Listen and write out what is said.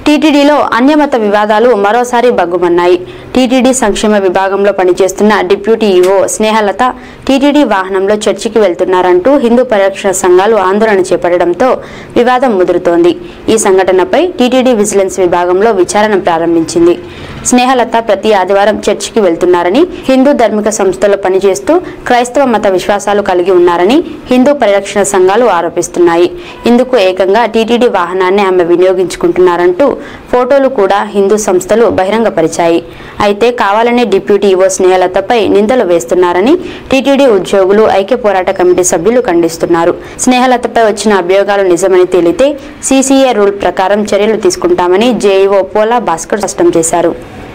టీటీడీలో అన్యమత వివాదాలు మరోసారి బగ్గుమన్నాయి టీటీడీ సంక్షేమ విభాగంలో పనిచేస్తున్న డిప్యూటీ ఈవో స్నేహలత టీటీడీ వాహనంలో చర్చికి వెళ్తున్నారంటూ హిందూ పరిరక్షణ సంఘాలు ఆందోళన చేపట్టడంతో వివాదం ముదురుతోంది ఈ సంఘటనపై టీటీడీ విజిలెన్స్ విభాగంలో విచారణ ప్రారంభించింది స్నేహలత ప్రతి ఆదివారం చర్చికి వెళ్తున్నారని హిందూ ధార్మిక సంస్థలో పనిచేస్తూ క్రైస్తవ మత విశ్వాసాలు కలిగి ఉన్నారని హిందూ పరిరక్షణ సంఘాలు ఆరోపిస్తున్నాయి ఇందుకు ఏకంగా టీటీడీ వాహనాన్ని ఆమె వినియోగించుకుంటున్నారంటూ ఫోటోలు కూడా హిందూ సంస్థలు బహిరంగపరిచాయి అయితే కావాలనే డిప్యూటీ ఈవో స్నేహలతపై నిందలు వేస్తున్నారని టీటీడీ ఉద్యోగులు ఐక్య పోరాట కమిటీ సభ్యులు ఖండిస్తున్నారు స్నేహలతపై వచ్చిన అభియోగాలు నిజమని తేలితే సీసీఏ రూల్ ప్రకారం చర్యలు తీసుకుంటామని జేఈఓ పోలా భాస్కర్ స్పష్టం చేశారు